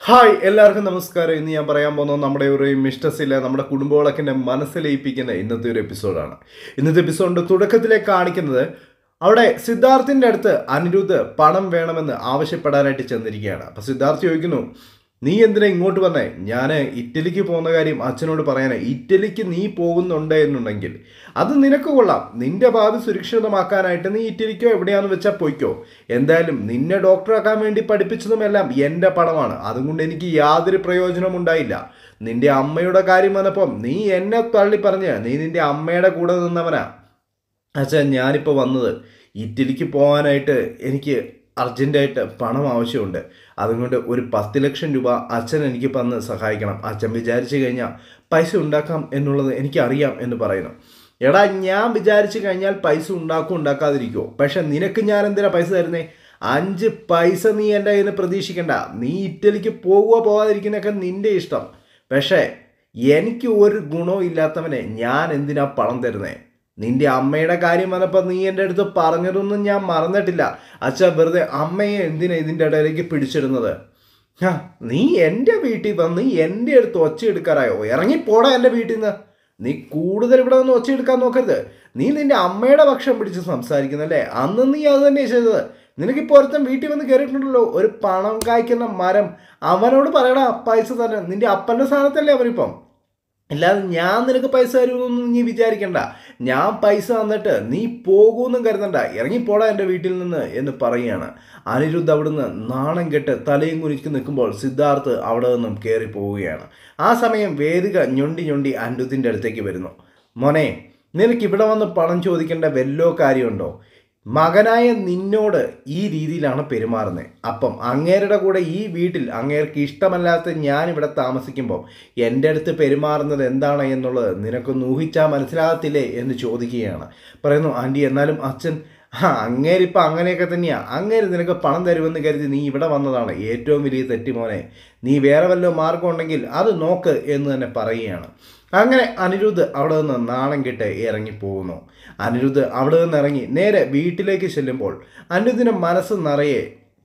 Hi എല്ലാവർക്കും നമസ്കാരം ഇന്ന് ഞാൻ പറയാൻ പോകുന്നത് നമ്മുടെ ഒരു മിസ്റ്റസിലെ നമ്മുടെ കുടുംബവിളക്കിൻ്റെ മനസ്സിലയിപ്പിക്കുന്ന ഇന്നത്തെ ഒരു എപ്പിസോഡാണ് ഇന്നത്തെ എപ്പിസോഡിൻ്റെ തുടക്കത്തിലെ കാണിക്കുന്നത് അവിടെ സിദ്ധാർത്ഥിൻ്റെ അടുത്ത് അനിരുദ്ധ് പണം വേണമെന്ന് ആവശ്യപ്പെടാനായിട്ട് ചെന്നിരിക്കുകയാണ് അപ്പോൾ സിദ്ധാർത്ഥ് ചോദിക്കുന്നു നീ എന്തിനാ ഇങ്ങോട്ട് വന്നേ ഞാൻ ഇറ്റലിക്ക് പോകുന്ന കാര്യം അച്ഛനോട് പറയാനേ ഇറ്റലിക്ക് നീ പോകുന്നുണ്ട് എന്നുണ്ടെങ്കിൽ അത് നിനക്ക് കൊള്ളാം നിന്റെ ഭാവി സുരക്ഷിതമാക്കാനായിട്ട് നീ ഇറ്റലിക്കോ എവിടെയാന്ന് വെച്ചാൽ പോയിക്കോ എന്തായാലും നിന്നെ ഡോക്ടറാക്കാൻ വേണ്ടി പഠിപ്പിച്ചതുമെല്ലാം എൻ്റെ പണമാണ് അതുകൊണ്ട് എനിക്ക് യാതൊരു പ്രയോജനവും ഉണ്ടായില്ല നിന്റെ അമ്മയുടെ കാര്യം വന്നപ്പം നീ എന്നെ തള്ളി പറഞ്ഞ് നീ നിന്റെ അമ്മയുടെ കൂടെ നിന്നവനാ അച്ഛാ ഞാനിപ്പോൾ വന്നത് ഇറ്റലിക്ക് പോകാനായിട്ട് എനിക്ക് അർജൻറ്റായിട്ട് പണം ആവശ്യമുണ്ട് അതുകൊണ്ട് ഒരു പത്ത് ലക്ഷം രൂപ അച്ഛൻ എനിക്ക് തന്ന് സഹായിക്കണം അച്ഛൻ വിചാരിച്ചു കഴിഞ്ഞാൽ പൈസ ഉണ്ടാക്കാം എന്നുള്ളത് എനിക്കറിയാം എന്ന് പറയുന്നു എടാ ഞാൻ വിചാരിച്ചു കഴിഞ്ഞാൽ പൈസ ഉണ്ടാക്കും ഉണ്ടാക്കാതിരിക്കുമോ പക്ഷെ നിനക്ക് ഞാൻ എന്തിനാ പൈസ തരുന്നേ അഞ്ച് പൈസ നീ എൻ്റെ കയ്യിൽ നിന്ന് പ്രതീക്ഷിക്കണ്ട നീ ഇറ്റലിക്ക് പോകുക പോകാതിരിക്കുന്നതൊക്കെ നിന്റെ ഇഷ്ടം പക്ഷേ എനിക്ക് ഒരു ഗുണവും ഇല്ലാത്തവനെ ഞാൻ എന്തിനാ പണം തരുന്നേ നിന്റെ അമ്മയുടെ കാര്യം വന്നപ്പോൾ നീ എൻ്റെ അടുത്ത് പറഞ്ഞതൊന്നും ഞാൻ മറന്നിട്ടില്ല അച്ഛാ വെറുതെ അമ്മയെ എന്തിനാ ഇതിൻ്റെ ഇടയിലേക്ക് പിടിച്ചിടുന്നത് ആ നീ എൻ്റെ വീട്ടിൽ വന്ന് എൻ്റെ അടുത്ത് ഒച്ച എടുക്കാറായോ ഇറങ്ങിപ്പോടാ എൻ്റെ വീട്ടിൽ നിന്ന് നീ കൂടുതൽ ഇവിടെ നിന്ന് ഒച്ച എടുക്കാൻ നോക്കരുത് നീ നിന്റെ അമ്മയുടെ പക്ഷം പിടിച്ച് സംസാരിക്കുന്നല്ലേ അന്ന് നീ അത് തന്നെയാണ് ചെയ്തത് നിനക്കിപ്പോൾ ഒരുത്തൻ വീട്ടിൽ വന്ന് കയറിയിട്ടുണ്ടല്ലോ ഒരു പണം കായ്ക്കുന്ന മരം അവനോട് പറയടാ പൈസ തന്നെ നിന്റെ അപ്പൻ്റെ സ്ഥാനത്തല്ലേ അവനിപ്പം അല്ലാതെ ഞാൻ നിനക്ക് പൈസ തരുമെന്നൊന്നും നീ വിചാരിക്കണ്ട ഞാൻ പൈസ തന്നിട്ട് നീ പോകുമെന്നും കരുതണ്ട ഇറങ്ങിപ്പോടാ എൻ്റെ വീട്ടിൽ നിന്ന് എന്ന് പറയുകയാണ് അനിരുദ്ധ് അവിടുന്ന് നാണം കെട്ട് തലയും കുനിച്ച് നിൽക്കുമ്പോൾ സിദ്ധാർത്ഥ് അവിടെ നിന്നും കയറി പോവുകയാണ് ആ സമയം വേദിക ഞൊണ്ടി ഞൊണ്ടി അനിരുദ്ധിൻ്റെ അടുത്തേക്ക് വരുന്നു മോനെ നിനക്ക് ഇവിടെ വന്ന് പണം ചോദിക്കേണ്ട വല്ലോ കാര്യമുണ്ടോ മകനായ നിന്നോട് ഈ രീതിയിലാണ് പെരുമാറുന്നത് അപ്പം അങ്ങേരുടെ കൂടെ ഈ വീട്ടിൽ അങ്ങേർക്ക് ഇഷ്ടമല്ലാത്ത ഞാനിവിടെ താമസിക്കുമ്പോൾ എൻ്റെ അടുത്ത് പെരുമാറുന്നത് എന്താണ് എന്നുള്ളത് നിനക്കൊന്ന് ഊഹിച്ചാൽ മനസ്സിലാകത്തില്ലേ എന്ന് ചോദിക്കുകയാണ് പറയുന്നു ആൻറ്റി എന്നാലും അച്ഛൻ ആ അങ്ങേരിപ്പോൾ അങ്ങനെയൊക്കെ തന്നെയാണ് അങ്ങേര് നിനക്ക് പണം തരുമെന്ന് കരുതി നീ ഇവിടെ വന്നതാണ് ഏറ്റവും വലിയ തെറ്റി മോനെ നീ വേറെ വല്ല മാർഗം ഉണ്ടെങ്കിൽ അത് നോക്ക് എന്ന് തന്നെ പറയുകയാണ് അങ്ങനെ അനിരുദ്ധ് അവിടെ നിന്ന് നാണം കെട്ട് ഇറങ്ങിപ്പോകുന്നു അനിരുദ്ധ് അവിടെ നിന്ന് ഇറങ്ങി നേരെ വീട്ടിലേക്ക് ചെല്ലുമ്പോൾ അനിരുദ്ധിൻ്റെ മനസ്സ് നിറയെ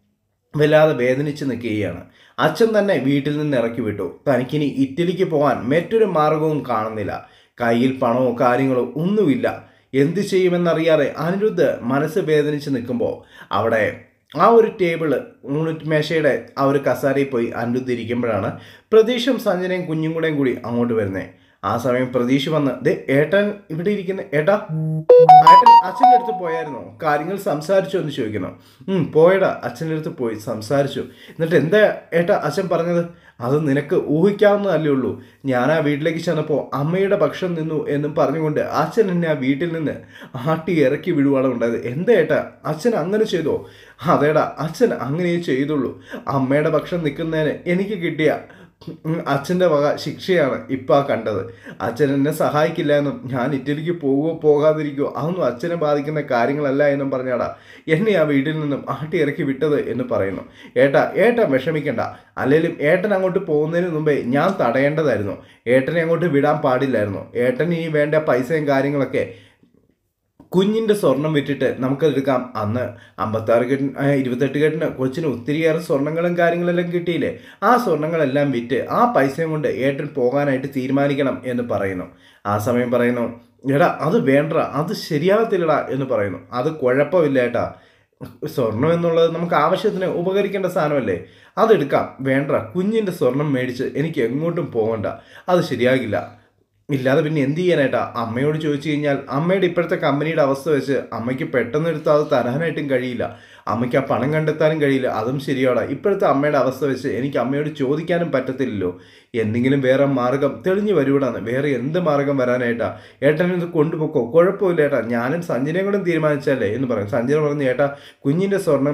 വല്ലാതെ വേദനിച്ച് നിൽക്കുകയാണ് അച്ഛൻ തന്നെ വീട്ടിൽ നിന്ന് ഇറക്കി വിട്ടു തനിക്കിനി ഇറ്റലിക്ക് പോകാൻ മറ്റൊരു മാർഗവും കാണുന്നില്ല കയ്യിൽ പണമോ കാര്യങ്ങളോ ഒന്നുമില്ല എന്ത് ചെയ്യുമെന്നറിയാതെ അനിരുദ്ധ് മനസ്സ് വേദനിച്ച് നിൽക്കുമ്പോൾ അവിടെ ആ ഒരു ടേബിള് മേശയുടെ ആ ഒരു കസാരയിൽ പോയി അനിരുദ്ധ് ഇരിക്കുമ്പോഴാണ് പ്രതീക്ഷും സഞ്ജനയും കുഞ്ഞും കൂടെയും കൂടി അങ്ങോട്ട് വരുന്നത് ആ സമയം പ്രതീക്ഷ വന്ന് ദേ ഏട്ടൻ ഇവിടെ ഇരിക്കുന്ന ഏട്ടാ ഏട്ടൻ അച്ഛൻ്റെ അടുത്ത് പോയായിരുന്നോ കാര്യങ്ങൾ സംസാരിച്ചു എന്ന് ചോദിക്കുന്നു ഉം പോയടാ അച്ഛൻ്റെ അടുത്ത് പോയി സംസാരിച്ചു എന്നിട്ട് എന്താ ഏട്ടാ അച്ഛൻ പറഞ്ഞത് അത് നിനക്ക് ഊഹിക്കാവുന്നതല്ലേ ഉള്ളൂ ഞാൻ ആ വീട്ടിലേക്ക് ചെന്നപ്പോൾ അമ്മയുടെ പക്ഷം നിന്നു എന്നും പറഞ്ഞുകൊണ്ട് അച്ഛൻ എന്നെ ആ വീട്ടിൽ നിന്ന് ആട്ടി ഇറക്കി വിടുവാണ് ഉണ്ടായത് എന്താ ഏട്ടാ അച്ഛൻ അങ്ങനെ ചെയ്തോ അതേടാ അച്ഛൻ അങ്ങനെ ചെയ്തുള്ളൂ അമ്മയുടെ പക്ഷം നിൽക്കുന്നതിന് എനിക്ക് കിട്ടിയ അച്ഛൻ്റെ വക ശിക്ഷയാണ് ഇപ്പം ആ കണ്ടത് അച്ഛൻ എന്നെ സഹായിക്കില്ല എന്നും ഞാൻ ഇറ്റലിക്ക് പോകുമോ പോകാതിരിക്കുമോ അതൊന്നും അച്ഛനെ ബാധിക്കുന്ന കാര്യങ്ങളല്ല എന്നും പറഞ്ഞാടാ എന്നെ ആ വീട്ടിൽ നിന്നും ആട്ടി ഇറക്കി വിട്ടത് എന്ന് പറയുന്നു ഏട്ടാ ഏട്ടൻ വിഷമിക്കണ്ട അല്ലെങ്കിലും ഏട്ടൻ അങ്ങോട്ട് പോകുന്നതിന് മുമ്പേ ഞാൻ തടയേണ്ടതായിരുന്നു ഏട്ടനെ അങ്ങോട്ട് വിടാൻ പാടില്ലായിരുന്നു ഏട്ടന് ഇനി വേണ്ട പൈസയും കാര്യങ്ങളൊക്കെ കുഞ്ഞിൻ്റെ സ്വർണം വിറ്റിട്ട് നമുക്കതെടുക്കാം അന്ന് അമ്പത്താറ് കെട്ടിന് ഇരുപത്തെട്ട് കെട്ടിന് കൊച്ചിന് ഒത്തിരിയേറെ സ്വർണ്ണങ്ങളും കാര്യങ്ങളെല്ലാം കിട്ടിയില്ലേ ആ സ്വർണ്ണങ്ങളെല്ലാം വിറ്റ് ആ പൈസയും കൊണ്ട് ഏട്ടൻ പോകാനായിട്ട് തീരുമാനിക്കണം എന്ന് പറയുന്നു ആ സമയം പറയുന്നു എടാ അത് വേണ്ട അത് ശരിയാകത്തില്ലടാ എന്ന് പറയുന്നു അത് കുഴപ്പമില്ല ഏട്ടാ സ്വർണം എന്നുള്ളത് നമുക്ക് ആവശ്യത്തിന് ഉപകരിക്കേണ്ട സാധനമല്ലേ അതെടുക്കാം വേണ്ട കുഞ്ഞിൻ്റെ സ്വർണം മേടിച്ച് എനിക്ക് എങ്ങോട്ടും പോകണ്ട അത് ശരിയാകില്ല ഇല്ലാതെ പിന്നെ എന്ത് ചെയ്യാനായിട്ടാ അമ്മയോട് ചോദിച്ചു കഴിഞ്ഞാൽ അമ്മയുടെ ഇപ്പോഴത്തെ കമ്പനിയുടെ അവസ്ഥ വെച്ച് അമ്മയ്ക്ക് പെട്ടെന്ന് എടുത്ത് അത് തരാനായിട്ടും കഴിയില്ല അമ്മയ്ക്ക് ആ പണം കണ്ടെത്താനും കഴിയില്ല അതും ശരിയാണ് ഇപ്പോഴത്തെ അമ്മയുടെ അവസ്ഥ വെച്ച് എനിക്ക് അമ്മയോട് ചോദിക്കാനും പറ്റത്തില്ലല്ലോ എന്തെങ്കിലും വേറെ മാർഗം തെളിഞ്ഞു വരുവിടാന്ന് വേറെ എന്ത് മാർഗം വരാനായിട്ടാ ഏട്ടൻ ഇത് കൊണ്ടുപോക്കോ കുഴപ്പമില്ല ഏട്ടാ ഞാനും സഞ്ജനയും കൂടെ തീരുമാനിച്ചല്ലേ എന്ന് പറയും സഞ്ജന പറഞ്ഞു ഏട്ടാ കുഞ്ഞിൻ്റെ സ്വർണം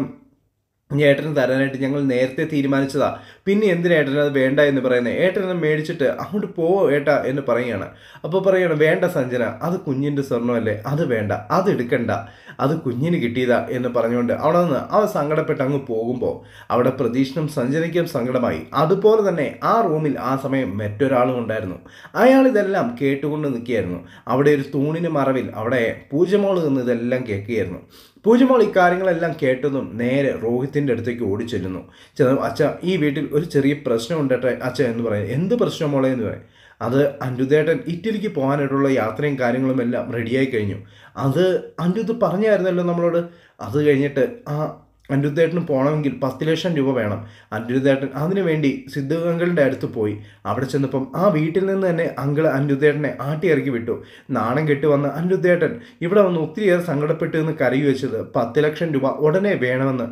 ഏട്ടന് തരാനായിട്ട് ഞങ്ങൾ നേരത്തെ തീരുമാനിച്ചതാ പിന്നെ എന്തിനാ ഏട്ടൻ അത് വേണ്ട എന്ന് പറയുന്നത് ഏട്ടനെ മേടിച്ചിട്ട് അങ്ങോട്ട് പോവോ ഏട്ടാ എന്ന് പറയുകയാണ് അപ്പോൾ പറയണം വേണ്ട സഞ്ജന അത് കുഞ്ഞിൻ്റെ സ്വർണ്ണമല്ലേ അത് വേണ്ട അത് എടുക്കണ്ട അത് കുഞ്ഞിന് കിട്ടിയതാ എന്ന് പറഞ്ഞുകൊണ്ട് അവിടെ നിന്ന് അവൻ സങ്കടപ്പെട്ട് അങ്ങ് പോകുമ്പോൾ അവിടെ പ്രതീക്ഷനും സഞ്ജനയ്ക്കും സങ്കടമായി അതുപോലെ തന്നെ ആ റൂമിൽ ആ സമയം മറ്റൊരാളും ഉണ്ടായിരുന്നു അയാൾ ഇതെല്ലാം കേട്ടുകൊണ്ട് നിൽക്കുകയായിരുന്നു അവിടെ ഒരു തൂണിന് മറവിൽ അവിടെ പൂജമോള് നിന്ന് ഇതെല്ലാം കേൾക്കുകയായിരുന്നു പൂജമോൾ ഈ കാര്യങ്ങളെല്ലാം കേട്ടതും നേരെ റോഹിത്തിൻ്റെ അടുത്തേക്ക് ഓടി ചെല്ലുന്നു ചെന്ന് അച്ഛ ഈ വീട്ടിൽ ഒരു ചെറിയ പ്രശ്നം ഉണ്ടട്ടെ അച്ഛ എന്ന് പറയും എന്ത് പ്രശ്നം മോളെ എന്ന് പറയും അത് അനിരുദ്ധേട്ടൻ ഇറ്റലിക്ക് പോകാനായിട്ടുള്ള യാത്രയും കാര്യങ്ങളും എല്ലാം റെഡിയായി കഴിഞ്ഞു അത് അനിരുദ്ധ് പറഞ്ഞായിരുന്നല്ലോ നമ്മളോട് അത് കഴിഞ്ഞിട്ട് ആ അനിരുദ്ധേട്ടന് പോകണമെങ്കിൽ പത്ത് ലക്ഷം രൂപ വേണം അനിരുദ്ധേട്ടൻ അതിനു വേണ്ടി സിദ്ധു അങ്കിളിൻ്റെ അടുത്ത് പോയി അവിടെ ചെന്നപ്പം ആ വീട്ടിൽ നിന്ന് തന്നെ അങ്കിൾ അനിരുദ്ധേട്ടനെ ആട്ടി ഇറക്കി വിട്ടു നാണം കെട്ട് വന്ന അനിരുദ്ധേട്ടൻ ഇവിടെ വന്ന് ഒത്തിരിയേറെ സങ്കടപ്പെട്ട് എന്ന് കരയി വെച്ചത് പത്ത് ലക്ഷം രൂപ ഉടനെ വേണമെന്ന്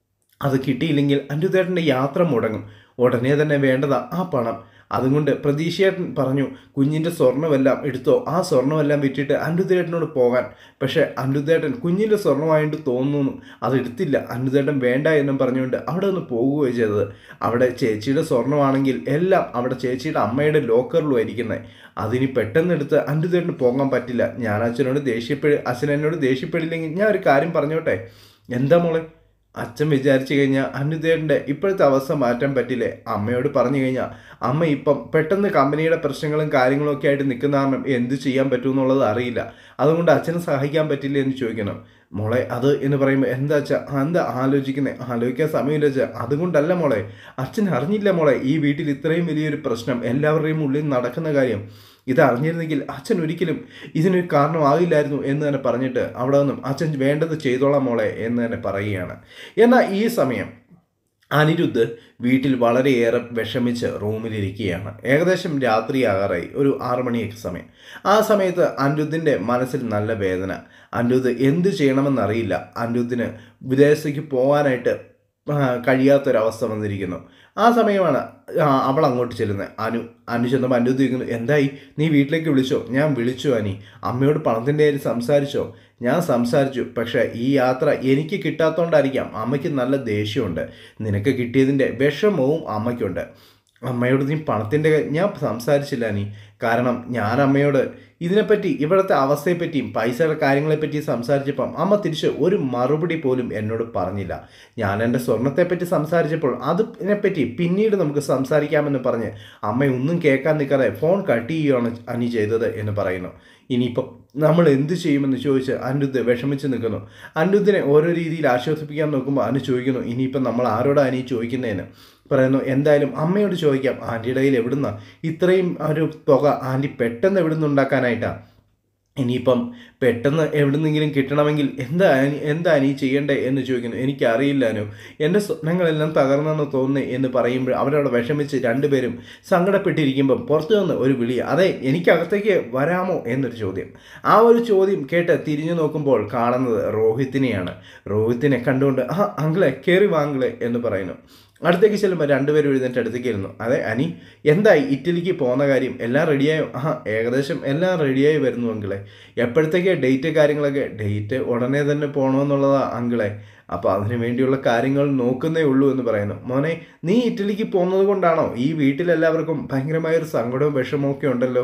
അത് കിട്ടിയില്ലെങ്കിൽ അനിരുദ്ധേട്ടൻ്റെ യാത്ര മുടങ്ങും ഉടനെ തന്നെ വേണ്ടതാ ആ പണം അതുകൊണ്ട് പ്രതീക്ഷയേട്ടൻ പറഞ്ഞു കുഞ്ഞിൻ്റെ സ്വർണ്ണമെല്ലാം എടുത്തോ ആ സ്വർണ്ണമെല്ലാം വിറ്റിട്ട് അനിരുദ്ധേട്ടനോട് പോകാൻ പക്ഷേ അനിരുദ്ധേട്ടൻ കുഞ്ഞിൻ്റെ സ്വർണ്ണമായിട്ട് തോന്നുന്നു അത് എടുത്തില്ല അനിരുദ്ധേട്ടൻ വേണ്ട എന്നും പറഞ്ഞുകൊണ്ട് അവിടെ നിന്ന് പോകുകയോ ചെയ്തത് അവിടെ ചേച്ചിയുടെ സ്വർണ്ണമാണെങ്കിൽ എല്ലാം അവിടെ ചേച്ചിയുടെ അമ്മയുടെ ലോക്കറിലും ഇരിക്കുന്നത് അതിനി പെട്ടെന്ന് എടുത്ത് അനിരുദ്ധേട്ടന് പോകാൻ പറ്റില്ല ഞാൻ അച്ഛനോട് ദേഷ്യപ്പെട് അച്ഛൻ എന്നോട് ദേഷ്യപ്പെടില്ലെങ്കിൽ ഞാൻ ഒരു കാര്യം പറഞ്ഞോട്ടെ എന്താ മോളെ അച്ഛൻ വിചാരിച്ചു കഴിഞ്ഞാൽ അനുദേവൻ്റെ ഇപ്പോഴത്തെ അവസ്ഥ മാറ്റാൻ പറ്റില്ലേ അമ്മയോട് പറഞ്ഞു കഴിഞ്ഞാൽ അമ്മ ഇപ്പം പെട്ടെന്ന് കമ്പനിയുടെ പ്രശ്നങ്ങളും കാര്യങ്ങളും ഒക്കെ ആയിട്ട് നിൽക്കുന്ന കാരണം എന്ത് ചെയ്യാൻ പറ്റുമെന്നുള്ളത് അറിയില്ല അതുകൊണ്ട് അച്ഛനെ സഹായിക്കാൻ പറ്റില്ല എന്ന് ചോദിക്കണം മോളെ അത് എന്ന് പറയുമ്പോൾ എന്താ വെച്ചാൽ എന്താ ആലോചിക്കുന്നത് ആലോചിക്കാൻ സമയമില്ല വെച്ചാൽ അതുകൊണ്ടല്ല മോളെ അച്ഛൻ അറിഞ്ഞില്ല മോളെ ഈ വീട്ടിൽ ഇത്രയും വലിയൊരു പ്രശ്നം എല്ലാവരുടെയും ഉള്ളിൽ നടക്കുന്ന കാര്യം ഇത് അറിഞ്ഞിരുന്നെങ്കിൽ അച്ഛൻ ഒരിക്കലും ഇതിനൊരു കാരണമാകില്ലായിരുന്നു എന്ന് തന്നെ പറഞ്ഞിട്ട് അവിടെ നിന്നും അച്ഛൻ വേണ്ടത് ചെയ്തോളാം മോളെ എന്ന് തന്നെ പറയുകയാണ് എന്നാൽ ഈ സമയം അനിരുദ്ധ് വീട്ടിൽ വളരെയേറെ വിഷമിച്ച് റൂമിലിരിക്കുകയാണ് ഏകദേശം രാത്രിയാകാറായി ഒരു ആറു മണിയൊക്കെ സമയം ആ സമയത്ത് അനിരുദ്ധിൻ്റെ മനസ്സിൽ നല്ല വേദന അനിരുദ്ധ് എന്ത് ചെയ്യണമെന്നറിയില്ല അനിരുദ്ധിന് വിദേശത്തേക്ക് പോകാനായിട്ട് ആ, കഴിയാത്തൊരവസ്ഥ വന്നിരിക്കുന്നു ആ സമയമാണ് ആ, അവൾ അങ്ങോട്ട് ചെല്ലുന്നത് അനു അനു ചെന്നപ്പോൾ അനു ചോദിക്കുന്നു എന്തായി നീ വീട്ടിലേക്ക് വിളിച്ചോ ഞാൻ വിളിച്ചു അനി അമ്മയോട് പണത്തിൻ്റെ കാര്യം സംസാരിച്ചോ ഞാൻ സംസാരിച്ചു പക്ഷേ ഈ യാത്ര എനിക്ക് കിട്ടാത്തതുകൊണ്ടായിരിക്കാം അമ്മയ്ക്ക് നല്ല ദേഷ്യമുണ്ട് നിനക്ക് കിട്ടിയതിൻ്റെ വിഷമവും അമ്മയ്ക്കുണ്ട് അമ്മയോട് നീ പണത്തിൻ്റെ കാര്യം ഞാൻ സംസാരിച്ചില്ല നീ കാരണം ഞാൻ അമ്മയോട് ഇതിനെപ്പറ്റി ഇവിടുത്തെ അവസ്ഥയെപ്പറ്റിയും പൈസയുടെ കാര്യങ്ങളെപ്പറ്റി സംസാരിച്ചപ്പം അമ്മ തിരിച്ച് ഒരു മറുപടി പോലും എന്നോട് പറഞ്ഞില്ല ഞാൻ എൻ്റെ സ്വർണത്തെപ്പറ്റി സംസാരിച്ചപ്പോൾ അതിനെപ്പറ്റി പിന്നീട് നമുക്ക് സംസാരിക്കാമെന്ന് പറഞ്ഞ് അമ്മ ഒന്നും കേൾക്കാൻ നിൽക്കാതെ ഫോൺ കട്ട് ചെയ്യുകയാണ് അനി ചെയ്തത് എന്ന് പറയുന്നു ഇനിയിപ്പം നമ്മൾ എന്ത് ചെയ്യുമെന്ന് ചോദിച്ച് അനിരുദ്ധ് വിഷമിച്ച് നിൽക്കുന്നു അനിരുദ്ധിനെ ഓരോ രീതിയിൽ ആശ്വസിപ്പിക്കാൻ നോക്കുമ്പോൾ അനു ചോദിക്കുന്നു ഇനിയിപ്പം നമ്മൾ ആരോടാണ് അനി ചോദിക്കുന്നതിന് പറയുന്നു എന്തായാലും അമ്മയോട് ചോദിക്കാം ആൻറ്റിയുടെ കയ്യിൽ എവിടുന്ന ഇത്രയും ഒരു തുക ആൻറ്റി പെട്ടെന്ന് എവിടുന്ന് ഉണ്ടാക്കാനായിട്ടാണ് ഇനിയിപ്പം പെട്ടെന്ന് എവിടുന്നെങ്കിലും കിട്ടണമെങ്കിൽ എന്താ അനി- എന്താ നീ ചെയ്യണ്ടേ എന്ന് ചോദിക്കുന്നു എനിക്കറിയില്ല അനു എൻ്റെ സ്വപ്നങ്ങളെല്ലാം തകർന്നെന്ന് തോന്നുന്നു എന്ന് പറയുമ്പോൾ അവരവിടെ വിഷമിച്ച് രണ്ടുപേരും സങ്കടപ്പെട്ടിരിക്കുമ്പം പുറത്തു നിന്ന് ഒരു വിളി അതെ എനിക്കകത്തേക്ക് വരാമോ എന്നൊരു ചോദ്യം ആ ഒരു ചോദ്യം കേട്ട് തിരിഞ്ഞു നോക്കുമ്പോൾ കാണുന്നത് റോഹിത്തിനെയാണ് റോഹിത്തിനെ കണ്ടുകൊണ്ട് ആ അങ്കിളെ കയറി വാങ്കിളെ എന്ന് പറയുന്നു അടുത്തേക്ക് ചെല്ലുമ്പോൾ രണ്ടുപേരും എഴുന്നേറ്റ് അടുത്തേക്ക് ഇരുന്നു അതെ അനി എന്തായി ഇറ്റലിക്ക് പോകുന്ന കാര്യം എല്ലാം റെഡിയായോ ആ ഏകദേശം എല്ലാം റെഡിയായി വരുന്നു അങ്കിളെ എപ്പോഴത്തേക്ക് ഡേറ്റ് കാര്യങ്ങളൊക്കെ ഡേറ്റ് ഉടനെ തന്നെ പോകണമെന്നുള്ളതാ അങ്കിളെ അപ്പോൾ അതിനു വേണ്ടിയുള്ള കാര്യങ്ങൾ നോക്കുന്നേ ഉള്ളൂ എന്ന് പറയുന്നു മോനെ നീ ഇറ്റലിക്ക് പോകുന്നത് കൊണ്ടാണോ ഈ വീട്ടിലെല്ലാവർക്കും ഭയങ്കരമായൊരു സങ്കടവും വിഷമവും ഒക്കെ ഉണ്ടല്ലോ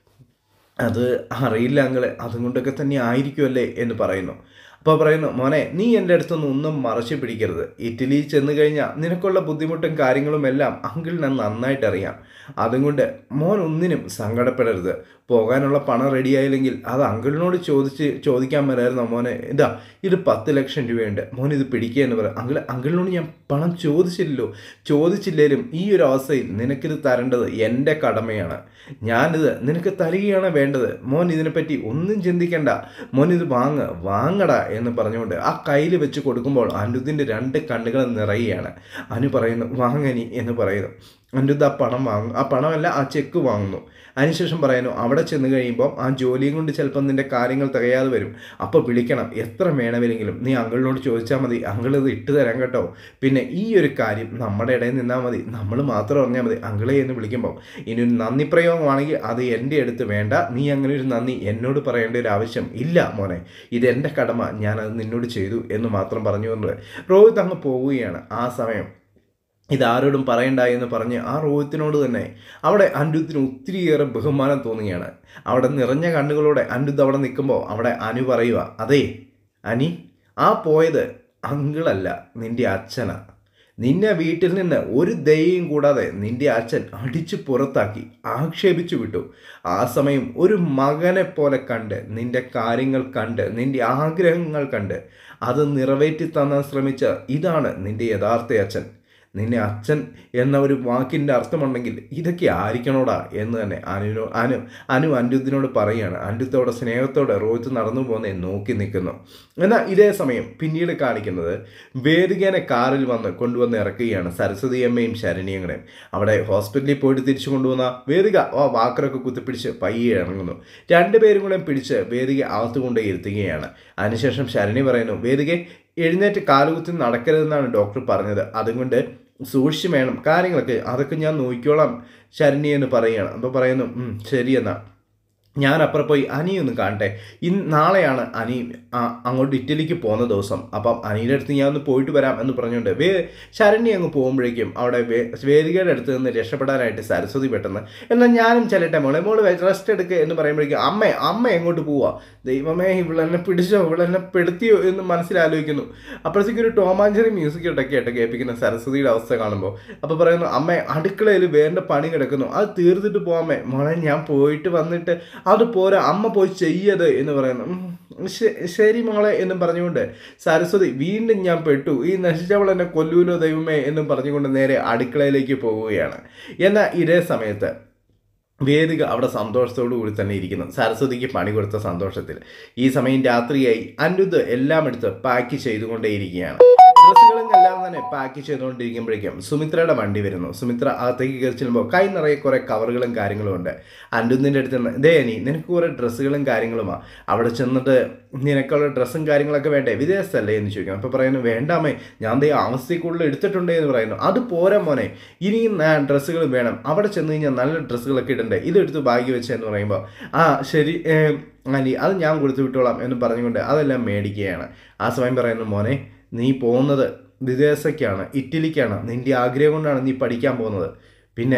അത് അറിയില്ല അങ്ങളെ അതുകൊണ്ടൊക്കെ തന്നെ ആയിരിക്കുമല്ലേ എന്ന് പറയുന്നു അപ്പോൾ പറയുന്നു മോനെ നീ എൻ്റെ അടുത്തൊന്നും ഒന്നും മറച്ചു പിടിക്കരുത് ഇറ്റലിയിൽ ചെന്ന് കഴിഞ്ഞാൽ നിനക്കുള്ള ബുദ്ധിമുട്ടും കാര്യങ്ങളും എല്ലാം അങ്കിളിനെ നന്നായിട്ട് അറിയാം അതുകൊണ്ട് മോൻ ഒന്നിനും സങ്കടപ്പെടരുത് പോകാനുള്ള പണം റെഡിയായില്ലെങ്കിൽ അത് അങ്കിളിനോട് ചോദിച്ച് ചോദിക്കാൻ മേലായിരുന്നു മോനെ ഇതാ ഇത് പത്ത് ലക്ഷം രൂപയുണ്ട് മോൻ ഇത് പിടിക്കുക എന്ന് പറയാം അങ്കിൾ അങ്കിളിനോട് ഞാൻ പണം ചോദിച്ചില്ലല്ലോ ചോദിച്ചില്ലേലും ഈ ഒരു അവസ്ഥയിൽ നിനക്കിത് തരേണ്ടത് എൻ്റെ കടമയാണ് ഞാനിത് നിനക്ക് തരികയാണ് വേണ്ടത് മോൻ ഇതിനെപ്പറ്റി ഒന്നും ചിന്തിക്കണ്ട മോൻ ഇത് വാങ്ങ് വാങ്ങടാ എന്ന് പറഞ്ഞുകൊണ്ട് ആ കയ്യിൽ വെച്ച് കൊടുക്കുമ്പോൾ അനിരുദ്ധിൻ്റെ രണ്ട് കണ്ണുകൾ നിറയുകയാണ് അനു പറയുന്നു വാങ്ങനി എന്ന് പറയുന്നു അനിരുദ്ധ് ആ പണം വാങ്ങും ആ പണമല്ല ആ ചെക്ക് വാങ്ങുന്നു അതിനുശേഷം പറയുന്നു അവിടെ ചെന്ന് കഴിയുമ്പോൾ ആ ജോലിയും കൊണ്ട് ചിലപ്പോൾ നിൻ്റെ കാര്യങ്ങൾ തികയാതെ വരും അപ്പോൾ വിളിക്കണം എത്ര വേണമെങ്കിലും നീ അങ്കിളിനോട് ചോദിച്ചാൽ മതി അങ്കിൾ ഇത് ഇട്ട് തരാം കേട്ടോ പിന്നെ ഈ ഒരു കാര്യം നമ്മുടെ ഇടയിൽ നിന്നാൽ മതി നമ്മൾ മാത്രം അറിഞ്ഞാൽ മതി അങ്കിളെ എന്ന് വിളിക്കുമ്പോൾ ഇനി ഒരു നന്ദി പ്രയോഗമാണെങ്കിൽ അത് എൻ്റെ അടുത്ത് വേണ്ട നീ അങ്ങനെ ഒരു നന്ദി എന്നോട് പറയേണ്ട ഒരു ആവശ്യം ഇല്ല മോനെ ഇത് എൻ്റെ കടമ ഞാനത് നിന്നോട് ചെയ്തു എന്ന് മാത്രം പറഞ്ഞുകൊണ്ട് റോഹിത് അങ്ങ് പോവുകയാണ് ആ സമയം ഇതാരോടും പറയണ്ട എന്ന് പറഞ്ഞ് ആ റോഹിത്തിനോട് തന്നെ അവിടെ അനിരുദ്ധിന് ഒത്തിരിയേറെ ബഹുമാനം തോന്നുകയാണ് അവിടെ നിറഞ്ഞ കണ്ണുകളോടെ അനിരുദ്ധ് അവിടെ നിൽക്കുമ്പോൾ അവിടെ അനു പറയുക അതെ അനി ആ പോയത് അങ്കിളല്ല നിന്റെ അച്ഛനാ നിന്നെ വീട്ടിൽ നിന്ന് ഒരു ദയയും കൂടാതെ നിന്റെ അച്ഛൻ അടിച്ചു പുറത്താക്കി ആക്ഷേപിച്ചു വിട്ടു ആ സമയം ഒരു മകനെ പോലെ കണ്ട് നിന്റെ കാര്യങ്ങൾ കണ്ട് നിന്റെ ആഗ്രഹങ്ങൾ കണ്ട് അത് നിറവേറ്റി തന്നാൻ ശ്രമിച്ച ഇതാണ് നിന്റെ യഥാർത്ഥ അച്ഛൻ നിന്നെ അച്ഛൻ എന്ന ഒരു വാക്കിൻ്റെ അർത്ഥമുണ്ടെങ്കിൽ ഇതൊക്കെ ആയിരിക്കണോടാ എന്ന് തന്നെ അനുനോ അനു അനു അനിരുദ്ധിനോട് പറയുകയാണ് അനിരുദ്ധോടെ സ്നേഹത്തോടെ റോഹിത്ത് നടന്നു പോകുന്നേ നോക്കി നിൽക്കുന്നു എന്നാൽ ഇതേ സമയം പിന്നീട് കാണിക്കുന്നത് വേദികേനെ കാറിൽ വന്ന് കൊണ്ടുവന്ന് ഇറക്കുകയാണ് സരസ്വതി അമ്മയും ശരണിയും കൂടെ അവിടെ ഹോസ്പിറ്റലിൽ പോയിട്ട് തിരിച്ചു കൊണ്ടുവന്ന വേദിക ആ വാക്കറൊക്കെ കുത്തിപ്പിടിച്ച് പയ്യെ ഇറങ്ങുന്നു രണ്ടുപേരും കൂടെ പിടിച്ച് വേദിക അകത്ത് കൊണ്ടേ ഇരുത്തുകയാണ് അതിനുശേഷം ശരണി പറയുന്നു വേദികെ എഴുന്നേറ്റ് കാലുകുത്തി നടക്കരുതെന്നാണ് ഡോക്ടർ പറഞ്ഞത് അതുകൊണ്ട് സൂക്ഷിച്ച് വേണം കാര്യങ്ങളൊക്കെ അതൊക്കെ ഞാൻ നോക്കിക്കോളാം ശരണി എന്ന് പറയുകയാണ് അപ്പോൾ പറയുന്നു "ഉം, ശരി എന്നാ ഞാൻ അപ്പുറം പോയി അനിയൊന്ന് കാണട്ടെ ഇന്ന് നാളെയാണ് അനി ആ, അങ്ങോട്ട് ഇറ്റലിക്ക് പോകുന്ന ദിവസം അപ്പം അനിയുടെ അടുത്ത് ഞാൻ ഒന്ന് പോയിട്ട് വരാം എന്ന് പറഞ്ഞുകൊണ്ട് വേ ശരണി അങ്ങ് പോകുമ്പോഴേക്കും അവിടെ വേ വേദികയുടെ അടുത്ത് നിന്ന് രക്ഷപ്പെടാനായിട്ട് സരസ്വതി പെട്ടെന്ന് എന്നാൽ ഞാനും ചെല്ലട്ടെ മോളെ മോള് റെസ്റ്റ് എടുക്കുക എന്ന് പറയുമ്പോഴേക്കും അമ്മ അമ്മ എങ്ങോട്ട് പോവാ ദൈവമേ ഇവളെന്നെ പിടിച്ചോ ഇവളെന്നെ പെടുത്തിയോ എന്ന് മനസ്സിലാലോചിക്കുന്നു അപ്പോഴത്തേക്കും ഒരു ടോമാഞ്ചറി മ്യൂസിക് ഇട്ടൊക്കെ ആയിട്ട് കേൾപ്പിക്കുന്ന സരസ്വതിയുടെ അവസ്ഥ കാണുമ്പോൾ അപ്പോൾ പറയുന്നു അമ്മ അടുക്കളയിൽ വേണ്ട പണി കിടക്കുന്നു അത് തീർത്തിട്ട് പോവാമേ മോളെ ഞാൻ പോയിട്ട് വന്നിട്ട് അത് പോരാ അമ്മ പോയി ചെയ്യത് എന്ന് പറയുന്നു "ഉം, ശ- ശരി മോളെ എന്നും പറഞ്ഞുകൊണ്ട് സരസ്വതി വീണ്ടും ഞാൻ പെട്ടു ഈ നശിച്ചവൾ എന്നെ കൊല്ലൂലോ ദൈവമേ എന്നും പറഞ്ഞുകൊണ്ട് നേരെ അടുക്കളയിലേക്ക് പോവുകയാണ് എന്നാൽ ഇതേ സമയത്ത് വേദിക അവിടെ സന്തോഷത്തോടു കൂടി തന്നെ ഇരിക്കുന്നു സരസ്വതിക്ക് പണി കൊടുത്ത സന്തോഷത്തിൽ ഈ സമയം രാത്രിയായി അനിരുദ്ധ് എല്ലാം എടുത്ത് പാക്ക് ചെയ്തുകൊണ്ടേയിരിക്കുകയാണ് ഡ്രസ്സുകളും എല്ലാം തന്നെ പാക്ക് ചെയ്തുകൊണ്ടിരിക്കുമ്പോഴേക്കും സുമിത്രയുടെ വണ്ടി വരുന്നു സുമിത്ര അകത്തേക്ക് കയറി ചെല്ലുമ്പോൾ കൈ നിറയെ കുറേ കവറുകളും കാര്യങ്ങളും ഉണ്ട് അനിരുദ്ധിൻ്റെ അടുത്ത് നിന്ന് ദേ അനി നിനക്ക് കുറേ ഡ്രസ്സുകളും കാര്യങ്ങളുമാ അവിടെ ചെന്നിട്ട് നിനക്കുള്ള ഡ്രസ്സും കാര്യങ്ങളൊക്കെ വേണ്ടേ വിദേശത്തല്ലേ എന്ന് ചോദിക്കണം അപ്പോൾ പറയുന്നു വേണ്ടാമേ ഞാൻ ദേ ആവശ്യത്തിക്കുള്ളിൽ എടുത്തിട്ടുണ്ട് എന്ന് പറയുന്നു അത് പോരാ മോനെ ഇനിയും ഡ്രസ്സുകൾ വേണം അവിടെ ചെന്ന് കഴിഞ്ഞാൽ നല്ല ഡ്രസ്സുകളൊക്കെ ഇടണ്ടേ ഇതെടുത്ത് ബാഗ് വെച്ചെന്ന് പറയുമ്പോൾ ആ ശരി ഏം, അനി അത് ഞാൻ കൊടുത്തു വിട്ടോളാം എന്ന് പറഞ്ഞുകൊണ്ട് അതെല്ലാം മേടിക്കുകയാണ് ആ സമയം പറയുന്നു മോനെ നീ പോകുന്നത് വിദേശത്തേക്കാണ് ഇറ്റലിക്കാണ് നിൻ്റെ ആഗ്രഹം കൊണ്ടാണ് നീ പഠിക്കാൻ പോകുന്നത് പിന്നെ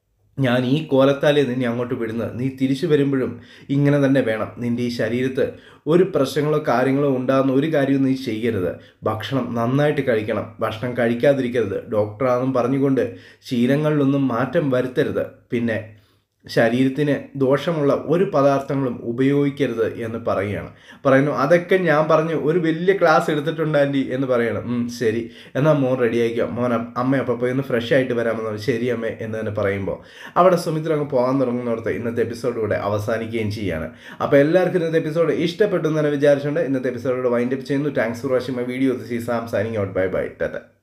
ഞാൻ ഈ കോലത്താലേ നിന്നെ അങ്ങോട്ട് വിടുന്നത് നീ തിരിച്ചു വരുമ്പോഴും ഇങ്ങനെ തന്നെ വേണം നിൻ്റെ ഈ ശരീരത്ത് ഒരു പ്രശ്നങ്ങളോ കാര്യങ്ങളോ ഉണ്ടാകുന്ന ഒരു കാര്യവും നീ ചെയ്യരുത് ഭക്ഷണം നന്നായിട്ട് കഴിക്കണം ഭക്ഷണം കഴിക്കാതിരിക്കരുത് ഡോക്ടറാണെന്നും പറഞ്ഞുകൊണ്ട് ശീലങ്ങളിലൊന്നും മാറ്റം വരുത്തരുത് പിന്നെ ശരീരത്തിന് ദോഷമുള്ള ഒരു പദാർത്ഥങ്ങളും ഉപയോഗിക്കരുത് എന്ന് പറയുകയാണ് പറയുന്നു അതൊക്കെ ഞാൻ പറഞ്ഞു ഒരു വലിയ ക്ലാസ് എടുത്തിട്ടുണ്ട് ആൻറ്റി എന്ന് പറയണം "ഉം, ശരി എന്നാൽ മോൻ റെഡിയായിക്കോ മോൻ അ- അമ്മ അപ്പോൾ പോയി ഒന്ന് ഫ്രഷ് ആയിട്ട് വരാമെന്ന് പറഞ്ഞു. ശരി അമ്മേ എന്ന് തന്നെ പറയുമ്പോൾ അവിടെ സുമിത്ര അങ്ങ് പോകാൻ തുടങ്ങുന്നിടത്ത് ഇന്നത്തെ എപ്പിസോഡ് കൂടെ അവസാനിക്കുകയും ചെയ്യാണ് അപ്പോൾ എല്ലാവർക്കും ഇന്നത്തെ എപ്പിസോഡ് ഇഷ്ടപ്പെട്ടു എന്ന് തന്നെ വിചാരിച്ചുകൊണ്ട് ഇന്നത്തെ എപ്പിസോഡ് വൈൻഡപ്പ് ചെയ്യുന്നു thanks for watching my video this is Sam signing out bye bye Tata